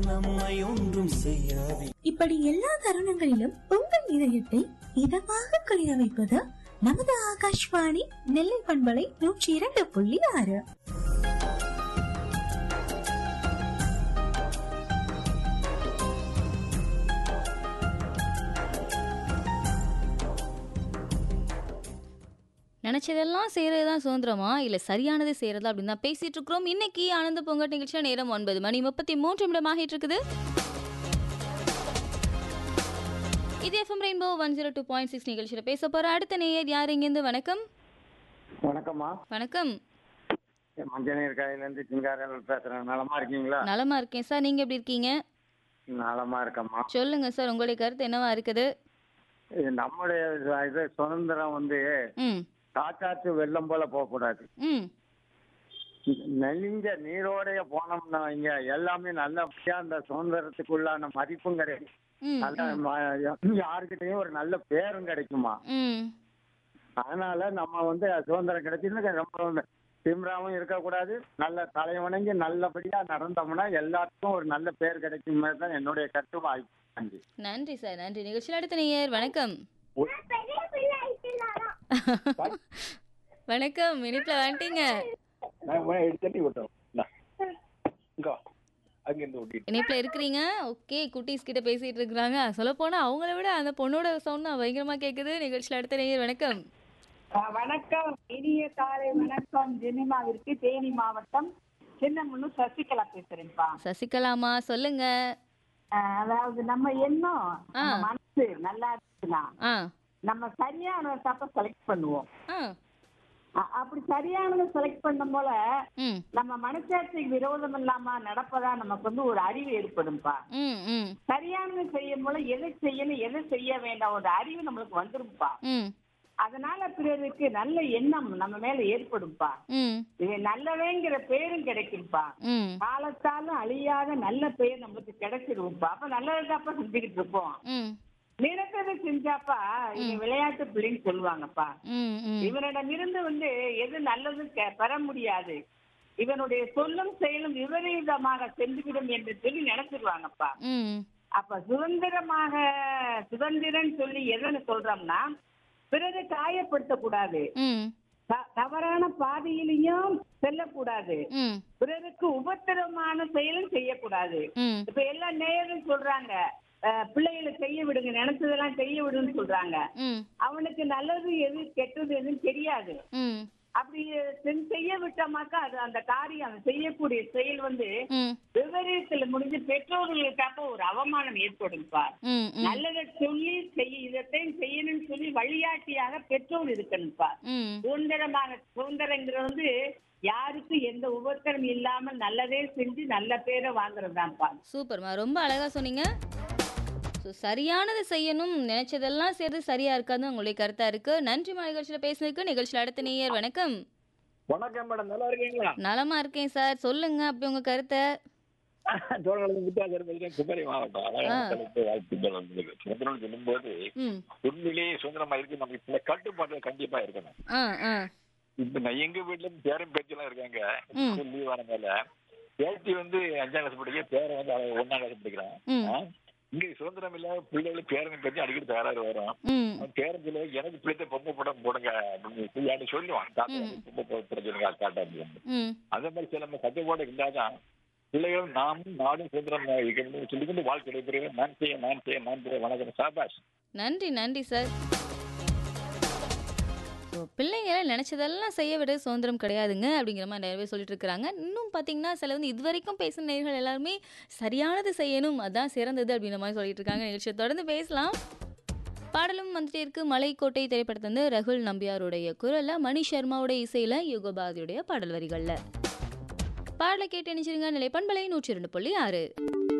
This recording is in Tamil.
நம்மை ஒன்றும் செய்யாது இப்படி எல்லா தருணங்களிலும் உங்கள் இதயத்தை இதமாக குளிர வைப்பது நமது ஆகாஷ்வாணி நெல்லை பண்பலை நூற்றி இரண்டு புள்ளி ஆறு நினைச்சதெல்லாம் செய்யறது தான் சுதந்திரமா இல்ல சரியானது செய்யறதா அப்படின்னு தான் பேசிட்டு இருக்கிறோம் இன்னைக்கு ஆனந்த பொங்கல் நிகழ்ச்சியில நேரம் ஒன்பது மணி முப்பத்தி மூன்று நிமிடமாகிட்டு இருக்குது இது FM rainbow one zero two point six நிகழ்ச்சியில பேச போற அடுத்த நேயர் யார் இங்கிருந்து வணக்கம் வணக்கம்மா வணக்கம் மஞ்சநீர் காயிலேருந்து சிங்காரல் பேசுறேன் நலமா இருக்கீங்களா நலமா இருக்கேன் சார் நீங்க எப்படி இருக்கீங்க நலமா இருக்கம்மா சொல்லுங்க சார் உங்களுடைய கருத்து என்னவா இருக்குது இது நம்முடைய இது சுதந்திரம் வந்து ம் காக்காற்று வெள்ளம் போல போகக்கூடாது ம் நெலிஞ்ச நீரோடைய போனோம்னா இங்க எல்லாமே நல்லபடியா அந்த சுதந்திரத்துக்குள்ளான மதிப்பும் கிடைக்கும் ம் நல்ல ம- யாருக்கிட்டையும் ஒரு நல்ல பேரும் கிடைக்குமா ம் அதனால நம்ம வந்து சுதந்திரம் கிடைச்சிருந்து ரொம்ப திமிராவும் இருக்கக்கூடாது நல்ல தலைவணங்கி நல்லபடியா நடந்தோம்னா எல்லாத்துக்கும் ஒரு நல்ல பேர் கிடைக்கும் மாதிரி தான் என்னுடைய கருத்து வாய்ப்பு நன்றி நன்றி சார் நன்றி நிகழ்ச்சியில் அடுத்த நேயர் வணக்கம் வணக்கம் இனிப்புல வந்துட்டீங்க தண்ணி விட்டோம் இங்கோ அங்கிருந்து ஓட்டிட்டு இணைப்புல இருக்கிறீங்க ஓகே குட்டீஸ் கிட்ட பேசிட்டு இருக்கிறாங்க சொல்ல போனா அவங்கள விட அந்த பொண்ணோட சவுண்ட் தான் பயங்கரமா கேக்குது நிகழ்ச்சியில் அடுத்த நேயர் வணக்கம் ஆ, வணக்கம் இனிய காலை வணக்கம் ஜெனிமாவிற்கு தேனி மாவட்டம் சின்னமுன்னு சசிகலா பேசுறேன்ப்பா சசிகலாமா சொல்லுங்க ஆ, அதாவது நம்ம எண்ணம் நம்ம ஆ. மனசு நல்லா இருக்குன்னா ஆ நம்ம சரியான தப்ப செலக்ட் பண்ணுவோம் ஆ அ- அப்படி சரியானதை செலக்ட் பண்ணும் போல ம் நம்ம மனசாட்சிக்கு விரோதம் இல்லாம நடப்பதா நமக்கு வந்து ஒரு அறிவு ஏற்படும்பா ம் ம் சரியானதை செய்யும் போல எதை செய்யணும் எதை செய்ய வேண்டாம் ஒரு அறிவு நம்மளுக்கு வந்துரும்பா ம் அதனால பிறருக்கு நல்ல எண்ணம் நம்ம மேல ஏற்படும்பா ம் இது நல்லவேங்கிற பேரும் கிடைக்கும்பா ம் காலத்தாலும் அழியாத நல்ல பெயர் நம்மளுக்கு கிடைச்சிருவோம்ப்பா அப்ப நல்லதுதாப்பா செஞ்சுக்கிட்டு இருப்போம் ம் நினைத்ததை செஞ்சாப்பா இவன் விளையாட்டு பிள்ளைன்னு சொல்லுவாங்கப்பா ம் ம் இவனிடமிருந்து வந்து எது நல்லது கெ- பெற முடியாது இவனுடைய சொல்லும் செயலும் விபரீதமாக சென்றுவிடும் என்று சொல்லி நினைச்சிருவாங்கப்பா ம் அப்ப சுதந்திரமாக சுதந்திரம் சொல்லி எதுன்னு சொல்றோம்னா பிறரை காயப்படுத்தக்கூடாது ம் த- தவறான பாதையிலையும் செல்லக்கூடாது ம் பிறருக்கு உபத்திரமான செயலும் செய்யக்கூடாது ம் இப்ப எல்லா நேயரும் சொல்றாங்க அஹ், பிள்ளைகளை செய்ய விடுங்க நினைச்சதெல்லாம் செய்ய விடுன்னு சொல்றாங்க ம் அவனுக்கு நல்லது எது கெட்டது எதுன்னு தெரியாது ம் அப்படி செஞ்~ செய்ய விட்டோமாக்கா அது அந்த காரியம் அவன் செய்யக்கூடிய செயல் வந்து ம் விபரீதத்துல முடிஞ்சு பெற்றோர்களுக்காக ஒரு அவமானம் ஏற்படும்பா ம் ம் நல்லதை சொல்லி செய்ய இதைத்தான் செய்யணும்னு சொல்லி வழிகாட்டியாக பெற்றோர் இருக்கணும்ப்பா ம் சுதந்திரமாக சுதந்திரங்கிறது வந்து யாருக்கும் எந்த உபத்திரம் இல்லாமல் நல்லதே செஞ்சு நல்ல பேரை வாங்குறதுதான்ப்பா சூப்பர்மா ரொம்ப அழகா சொன்னீங்க ஸோ சரியானதை செய்யணும் நினைச்சதெல்லாம் செய்யறது சரியா இருக்காதுன்னு உங்களுடைய கருத்தா இருக்கு நன்றி நிகழ்ச்சியில் பேசினதுக்கு நிகழ்ச்சியில் அடுத்த நேயர் வணக்கம் வணக்கம் மேடம் நல்லா இருக்கீங்களா நலமா இருக்கேன் சார் சொல்லுங்க அப்படி உங்க கருத்தை தோழர்களுக்கு வித்தியாசம் பேசுறேன் குமரி மாவட்டம் அழகான தலைப்பு வாழ்த்துக்கள் உங்களுக்கு சுதந்திரம் சொல்லும்போது ம் உண்மையிலேயே சுதந்திரமா இருக்கு நம்ம சில கட்டுப்பாடு கண்டிப்பா இருக்கணும் ஆ ஆ இப்ப நான் எங்க வீட்டுல இருந்து பேரன் பேச்செல்லாம் இருக்காங்க ம். லீவ் ஆனதால பேத்தி வந்து அஞ்சாம் கிளாஸ் படிக்க பேரன் வந்து அவன் ஒன்னாம் கிளாஸ் படிக்கிறான் ம். ஆ? இங்க சுதந்திரம் இல்லாத பிள்ளைகளுக்கு பேரன் பேச்சு அடிக்கடி தகராறு வரும் ம் அவன் பேரன் சொல்ல எனக்கு பிள்ளைத்த பொம்மை படம் போடுங்க அப்படின்னு சொல்லி என்கிட்ட சொல்லுவான் தாத்தா ம். எனக்கு பொம்மை போட சொல்லுங்க தாத்தா அப்படின்னு ம் அதே மாதிரி சில நம்ம கட்டுப்பாடு இல்லாதான் பிள்ளைகளும் நாமும் நாடும் சுதந்திரம் இருக்கணும்னு சொல்லிக்கொண்டு வாழ்க்கை நடைபெறுகிறேன் நான் செய்ய நான் செய்ய நான் செய்ய வணக்கம் சாபாஷ் நன்றி நன்றி சார் ஸோ பிள்ளைங்களை நினச்சதெல்லாம் செய்ய விட சுதந்திரம் கிடையாதுங்க அப்படிங்கிற மாதிரி நிறைய பேர் சொல்லிட்டு இருக்கிறாங்க இன்னும் பார்த்தீங்கன்னா சில வந்து இது வரைக்கும் பேசின நேர்கள் எல்லாருமே சரியானது செய்யணும் அதான் சிறந்தது அப்படிங்கிற மாதிரி சொல்லிட்டு இருக்காங்க நிகழ்ச்சியை தொடர்ந்து பேசலாம் பாடலும் வந்துட்டே இருக்கு மலைக்கோட்டை திரைப்படத்தை வந்து ரகுல் நம்பியாருடைய குரல்ல மணி சர்மாவோட இசையில யுகபாதியுடைய பாடல் வரிகள்ல பாடலை கேட்டு நினைச்சிருங்க நிலை பண்பலை நூற்றி ரெண்டு புள்ளி ஆறு